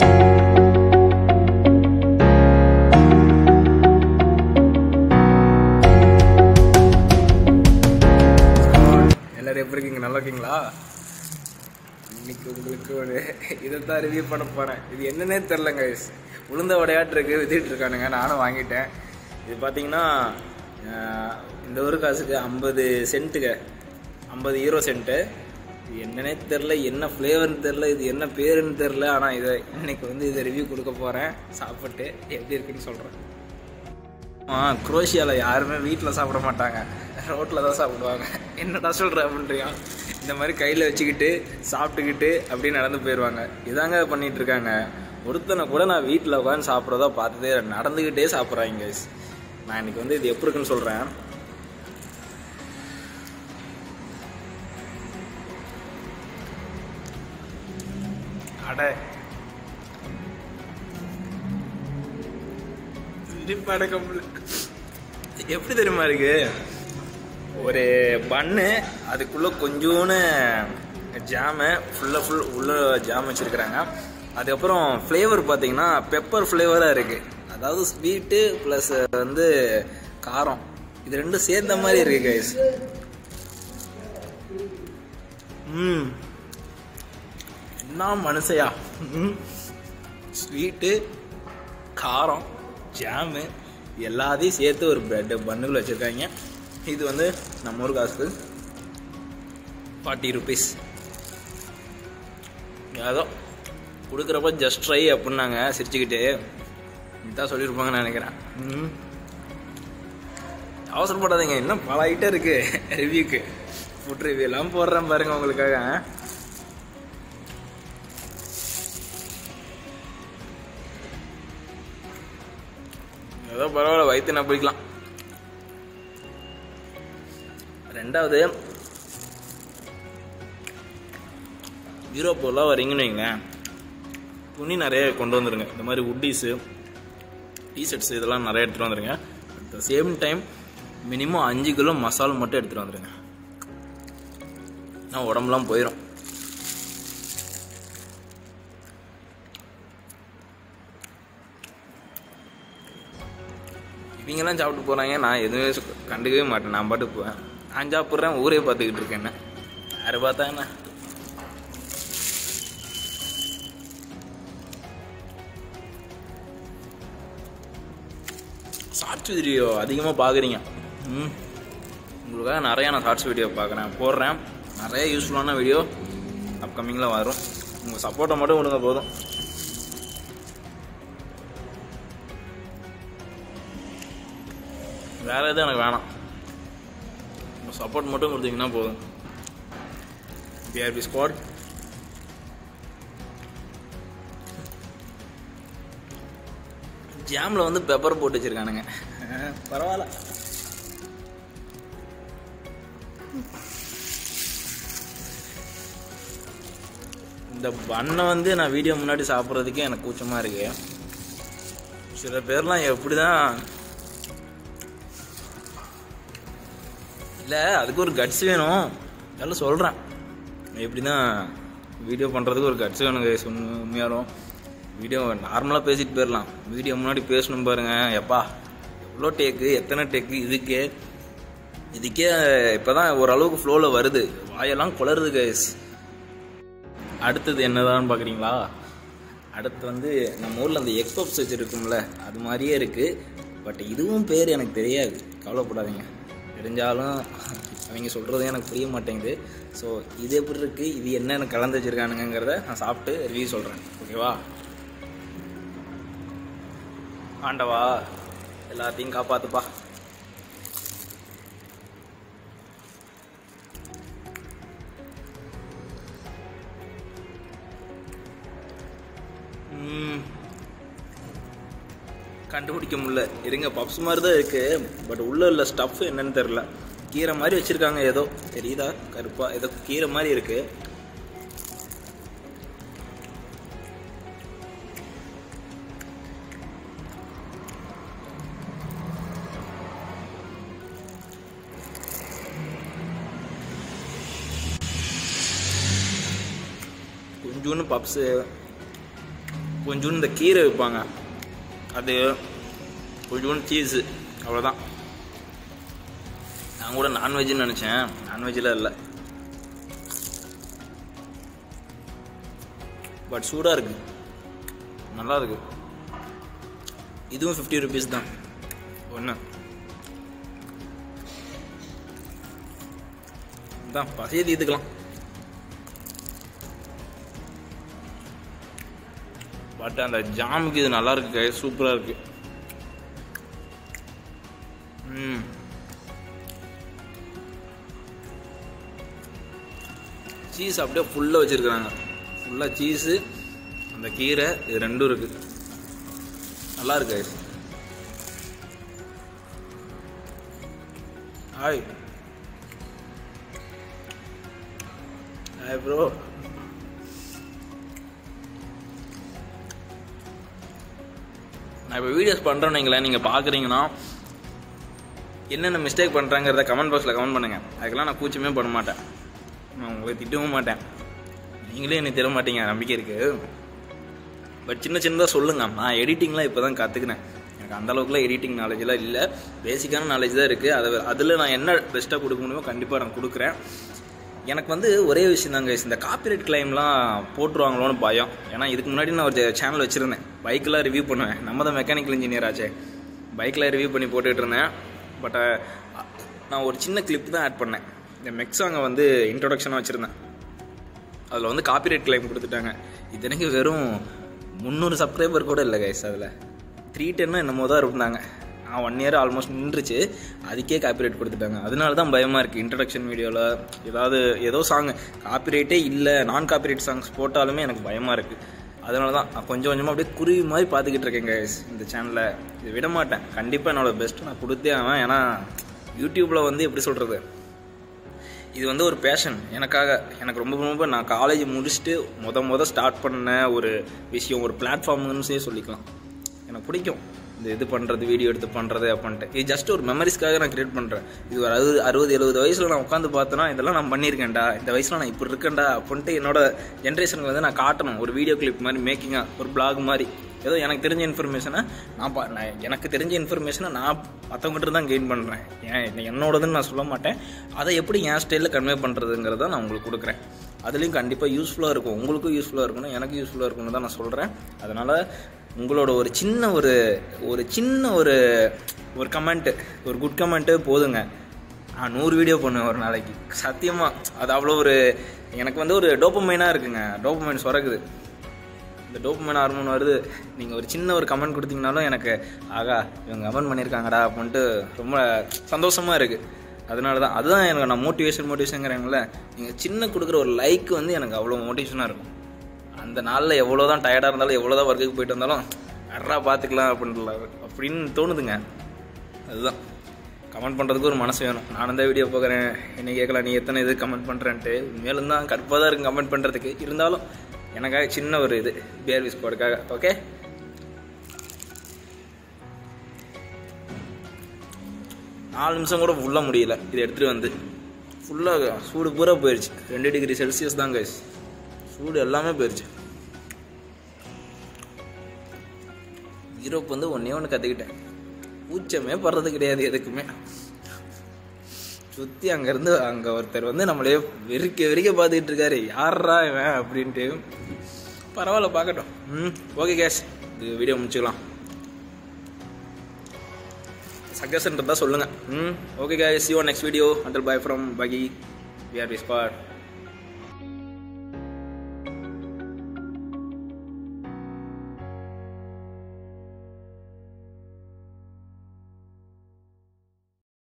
எல்லாரும் எப்படி இருக்கீங்க நல்லா இருக்கீங்களா இன்னைக்கு உங்களுக்கு ஒரு இதைத்தான் ரிவ்யூ பண்ண போகிறேன் இது என்னன்னே தெரிலங்க உளுந்த வடையாட்டு இருக்கு வித்துட்டு இருக்கானுங்க நானும் வாங்கிட்டேன் இது பார்த்தீங்கன்னா ஆஹ், இந்த ஒரு காசுக்கு ஐம்பது சென்ட்டுங்க ஐம்பது ஹீரோ சென்ட்டு இது என்னன்னே தெரில என்ன ஃப்ளேவர்னு தெரில இது என்ன பேருன்னு தெரில ஆனால் இதை இன்னைக்கு வந்து இதை ரிவ்யூ கொடுக்க போகிறேன் சாப்பிட்டு எப்படி இருக்குன்னு சொல்கிறேன் ஆ குரோஷியாவில் யாருமே வீட்டில் சாப்பிட மாட்டாங்க ரோட்டில் தான் சாப்பிடுவாங்க என்னடா சொல்கிற அப்படின்றியா இந்த மாதிரி கையில் வச்சுக்கிட்டு சாப்பிட்டுக்கிட்டு அப்படியே நடந்து போயிடுவாங்க இதாங்க பண்ணிட்டு இருக்காங்க ஒருத்தனை கூட நான் வீட்டில் உட்காந்து சாப்பிட்றதா பார்த்ததே இல்ல. நடந்துக்கிட்டே சாப்பிட்றாங்க guys. நான் இன்னைக்கு வந்து இது எப்படி இருக்குன்னு சொல்கிறேன் அட சிரிப்பு அடக்க முடியல. எப்படி தெரியுமா இருக்கு ஒரு பன்னு அதுக்குள்ள கொஞ்சோன்னு ஜாமு ஃபுல்லாக ஃபுல் உள்ள ஜாம் வச்சிருக்கிறாங்க அதுக்கப்புறம் ஃப்ளேவர் பார்த்தீங்கன்னா பெப்பர் ஃப்ளேவராக இருக்கு அதாவது ஸ்வீட்டு ப்ளஸ் வந்து காரம் இது ரெண்டும் சேர்ந்த மாதிரி இருக்கு கைஸ் ம் என்ன மனுஷையா ம் ஸ்வீட்டு காரம் ஜாமு எல்லாத்தையும் சேர்த்து ஒரு பிரெட் பன்னுக்குள்ள வச்சுருக்காங்க இது வந்து நம்ம ஊர் காசுக்கு ஃபார்ட்டி ருபீஸ் ஏதோ கொடுக்குறப்ப ஜஸ்ட் ட்ரை அப்படின்னாங்க சிரிச்சுக்கிட்டு இதான் சொல்லியிருப்பாங்கன்னு நினைக்கிறேன் ம். அவசரப்படாதீங்க இன்னும் பல ஐட்டம் இருக்கு ரிவ்யூக்கு ஃபுட் ரிவ்யூ எல்லாம் போடுறேன் பாருங்க உங்களுக்காக ஏதோ பரவாயில்ல வயிற்று நான் போய்க்கலாம் ரெண்டாவது யூரோப்பெல்லாம் வரீங்கன்னு வைங்களேன் துணி நிறைய கொண்டு வந்துருங்க இந்த மாதிரி உட்டீஸு டிஷர்ட்ஸ் இதெல்லாம் நிறைய எடுத்துகிட்டு வந்துருங்க at the same time minimum அஞ்சு கிலோ மசாலா மட்டும் எடுத்துகிட்டு வந்துருங்க நான் உடம்புலாம் போயிடும் இவங்கெல்லாம் சாப்பிட்டு போகிறாங்க நான் எதுவுமே சு- கண்டுக்கவே மாட்டேன் நான் பாட்டுக்கு போவேன் நான் சாப்பிட்றேன் ஊரே பார்த்துக்கிட்டு இருக்கேன் என்ன யார் பார்த்தா என்ன ஷார்ட்ஸ் வீடியோ அதிகமாக பார்க்குறீங்க ம் உங்களுக்காக நிறையா நான் ஷார்ட்ஸ் வீடியோ பார்க்குறேன் போடுறேன் நிறைய யூஸ்ஃபுல்லான வீடியோ அப்கமிங்கில் வரும் உங்கள் சப்போர்ட்டை மட்டும் கொடுங்க போதும் வேற எதுவும் எனக்கு வேணாம் உங்கள் சப்போர்ட் மட்டும் கொடுத்தீங்கன்னா போதும் பிஆர்பி ஸ்குவாட் ஜாமில் வந்து பெப்பர் போட்டு வச்சிருக்கானுங்க பரவாயில்ல இந்த பண்ணை வந்து நான் வீடியோ முன்னாடி சாப்பிட்றதுக்கே எனக்கு கூச்சமாக இருக்கு சில பேர்லாம் எப்படி தான் இல்லை அதுக்கு ஒரு கட்ஸ் வேணும் எல்லாம் சொல்கிறேன் எப்படி தான் வீடியோ பண்ணுறதுக்கு ஒரு கட்ஸ் வேணும் guys, உண்மை- உண்மையாலும் வீடியோ நார்மலாக பேசிட்டு போயிடலாம் வீடியோ முன்னாடி பேசணும் பாருங்க எப்பா எவ்வளோ டேக்கு எத்தனை டேக்கு இதுக்கே இதுக்கே இப்போ தான் ஓரளவுக்கு ஃப்ளோவில் வருது வாயெல்லாம் குளருது கைஸ் அடுத்தது என்னதான்னு பார்க்குறீங்களா அடுத்து வந்து நம்ம ஊரில் அந்த எக் பப்ஸ் வச்சுருக்கும்ல அது மாதிரியே இருக்குது பட் இதுவும் பேர் எனக்கு தெரியாது கவலைப்படாதீங்க தெரிஞ்சாலும் அவங்க சொல்கிறதும் எனக்கு புரிய மாட்டேங்குது ஸோ இது எப்படி இருக்குது இது என்னென்ன கலந்து வச்சுருக்கானுங்கிறத நான் சாப்பிட்டு ரிவ்யூ சொல்கிறேன் ஓகேவா ஆண்டவா எல்லாத்தையும் காப்பாத்துப்பா ம். கண்டுபிடிக்க முடியல இருங்க பப்ஸ் மாதிரி தான் இருக்கு பட் உள்ள உள்ள ஸ்டஃப் என்னன்னு தெரியல கீரை மாதிரி வச்சிருக்காங்க ஏதோ தெரியுதா கருப்பா ஏதோ கீரை மாதிரி இருக்கு கொஞ்சோண்டு பப்ஸு கொஞ்சோண்டு இந்த கீரை வைப்பாங்க அது கொஞ்சோண்டு சீஸு அவ்வளோதான் நான் கூட நான்வெஜ்னு நினச்சேன் நான்வெஜ்ஜில் இல்லை பட் சூடாக இருக்கு நல்லா இருக்கு இதுவும் ஃபிஃப்டி ருபீஸ் தான் ஒன்று தான் பசியை தீர்த்துக்கலாம் பட் அந்த ஜாமுக்கு இது நல்லா இருக்கு சூப்பராக இருக்கு ம் சீஸ் அப்படியே ஃபுல்லாக வச்சுருக்குறாங்க ஃபுல்லாக சீஸு அந்த கீரை இது ரெண்டும் இருக்கு நல்லா இருக்கு guys. ஹாய் ஹாய் ப்ரோ நான் இப்போ வீடியோஸ் பண்ணுறேன்னு வைங்களேன் நீங்கள் பார்க்குறீங்கன்னா என்னென்ன மிஸ்டேக் பண்ணுறாங்கிறத கமெண்ட் பாக்ஸில் கமெண்ட் பண்ணுங்கள் அதுக்கெல்லாம் நான் கூச்சமே பண்ண மாட்டேன் நான் உங்களை திட்டவும் மாட்டேன் நீங்களே என்னை திட மாட்டீங்க நம்பிக்கை இருக்குது பட் சின்ன சின்னதாக சொல்லுங்கள் நான் எடிட்டிங்லாம் இப்போ தான் கற்றுக்கினேன் எனக்கு அந்த அளவுக்குலாம் எடிட்டிங் நாலேஜ்லாம் இல்லை பேசிக்கான நாலேஜ் தான் இருக்குது அதை அதில் நான் என்ன பெஸ்ட்டாக கொடுக்க முடியுமோ கண்டிப்பாக நான் கொடுக்குறேன் எனக்கு வந்து ஒரே விஷயம் தாங்க இந்த காப்பிரைட் கிளைம்லாம் போட்டுருவாங்களோன்னு பயம் ஏன்னா இதுக்கு முன்னாடி நான் ஒரு சேனல் வச்சுருந்தேன் பைக்கெலாம் ரிவ்யூ பண்ணுவேன் நம்ம தான் மெக்கானிக்கல் இன்ஜினியர் ஆச்சே பைக்கில் ரிவ்யூ பண்ணி போட்டுட்டு இருந்தேன் பட் நான் ஒரு சின்ன கிளிப் தான் ஆட் பண்ணேன் இந்த மெக்ஸாங்கை வந்து இன்ட்ரொடக்ஷனாக வச்சுருந்தேன் அதில் வந்து காப்பிரைட் கிளைம் கொடுத்துட்டாங்க இத்தனைக்கு வெறும் முந்நூறு சப்ஸ்கிரைபர் கூட இல்லை கைஸ் அதில் த்ரீ டென்னு என்னமோ தான் இருந்தாங்க நான் ஒன் இயர் ஆல்மோஸ்ட் நின்றுச்சு அதுக்கே காப்பிரைட் கொடுத்துட்டாங்க அதனால தான் பயமாக இருக்குது இன்ட்ரடக்ஷன் வீடியோவில் ஏதாவது ஏதோ சாங் காப்பிரைட்டே இல்லை நான் காப்பிரைட் சாங்ஸ் போட்டாலுமே எனக்கு பயமாக இருக்குது அதனால தான் நான் கொஞ்சம் கொஞ்சமாக அப்படியே குருவி மாதிரி பார்த்துக்கிட்டு இருக்கேன் கைஸ் இந்த சேனலை இது விட மாட்டேன் கண்டிப்பாக என்னோட பெஸ்ட்டு நான் கொடுத்தே ஆவேன் ஏன்னா யூடியூப்பில் வந்து எப்படி சொல்கிறது இது வந்து ஒரு பேஷன் எனக்காக எனக்கு ரொம்ப ரொம்ப நான் காலேஜ் முடிச்சுட்டு முத முத ஸ்டார்ட் பண்ண ஒரு விஷயம் ஒரு பிளாட்ஃபார்ம்னு சொல்லிக்கலாம் எனக்கு பிடிக்கும் இந்த இது பண்ணுறது வீடியோ எடுத்து பண்ணுறது அப்படின்ட்டு இது ஜஸ்ட் ஒரு மெமரிஸ்க்காக நான் கிரியேட் பண்ணுறேன் இது ஒரு அறுபது அறுபது எழுபது வயசில் நான் உட்காந்து பார்த்தேன்னா இதெல்லாம் நான் பண்ணியிருக்கேன்டா இந்த வயசில் நான் இப்படி இருக்கேன்டா அப்படின்ட்டு என்னோட ஜென்ரேஷனுக்கு வந்து நான் காட்டணும் ஒரு வீடியோ கிளிப் மாதிரி மேக்கிங்காக ஒரு பிளாக் மாதிரி ஏதோ எனக்கு தெரிஞ்ச இன்ஃபர்மேஷனை நான் பா நான் எனக்கு தெரிஞ்ச இன்ஃபர்மேஷனை நான் மற்றவங்ககிட்ட தான் கெயின் பண்ணுறேன் ஏன் என்னோடதுன்னு நான் சொல்ல மாட்டேன் அதை எப்படி என் ஸ்டைலில் கன்வே பண்ணுறதுங்கிறத நான் உங்களுக்கு கொடுக்குறேன் அதுலேயும் கண்டிப்பாக யூஸ்ஃபுல்லாக இருக்கும் உங்களுக்கும் யூஸ்ஃபுல்லாக இருக்கணும் எனக்கு யூஸ்ஃபுல்லாக இருக்கணும்னு தான் நான் சொல்கிறேன் அதனால் உங்களோட ஒரு சின்ன ஒரு ஒரு சின்ன ஒரு ஒரு கமெண்ட்டு ஒரு குட் கமெண்ட்டு போதுங்க நான் நூறு வீடியோ பண்ணுவேன் ஒரு நாளைக்கு சத்தியமாக அது அவ்வளோ ஒரு எனக்கு வந்து ஒரு டோப்பமைனாக இருக்குங்க டோப்பமைன் சுரக்குது இந்த டோப்பமைன் ஹார்மோன் வருது நீங்கள் ஒரு சின்ன ஒரு கமெண்ட் கொடுத்தீங்கனாலும் எனக்கு ஆகா இவங்க கமெண்ட் பண்ணியிருக்காங்கடா அப்படின்ட்டு ரொம்ப சந்தோஷமாக இருக்குது அதனால தான் அதுதான் எனக்கு நான் மோட்டிவேஷன் மோட்டிவேஷனுங்கிறேங்கள நீங்கள் சின்ன கொடுக்குற ஒரு லைக் வந்து எனக்கு அவ்வளோ மோட்டிவேஷனாக இருக்கும் அந்த நாளில் எவ்வளோ தான் டயர்டாக இருந்தாலும் எவ்வளோ தான் ஒர்க்குக்கு போயிட்டு வந்தாலும் அறா பார்த்துக்கலாம் அப்படின்ல அப்படின்னு தோணுதுங்க அதுதான் கமெண்ட் பண்ணுறதுக்கு ஒரு மனசு வேணும் நானும் தான் வீடியோ பார்க்குறேன் என்ன கேட்கலாம் நீ எத்தனை இது கமெண்ட் பண்ணுறேன்ட்டு மேலும் தான் கடுப்பாக தான் இருக்கும் கமெண்ட் பண்ணுறதுக்கு இருந்தாலும் எனக்காக சின்ன ஒரு இது பிஆர்வி ஸ்குவாடுக்காக ஓகே நாலு நிமிஷம் கூட ஃபுல்லாக முடியல இது எடுத்துகிட்டு வந்து ஃபுல்லாக சூடு பூரா போயிடுச்சு ரெண்டு டிகிரி செல்சியஸ் தான் கைஸ் சூடு எல்லாமே போயிடுச்சு யூரோப் வந்து ஒன்றே ஒன்று கற்றுக்கிட்டேன் பூச்சமே படுறது கிடையாது எதுக்குமே சுற்றி அங்கேருந்து அங்கே ஒருத்தர் வந்து நம்மளே வெறிக்க வெறிக்க பார்த்துக்கிட்டு இருக்காரு யாரா இவன் அப்படின்ட்டு பரவாயில்ல பார்க்கட்டும் ம் ஓகே கேஷ் இது வீடியோ முடிச்சுக்கலாம் சஜஷன் இருந்தால் சொல்லுங்கள் hmm okay guys you next video until bye from பகி விஆர்பி ஸ்பாட்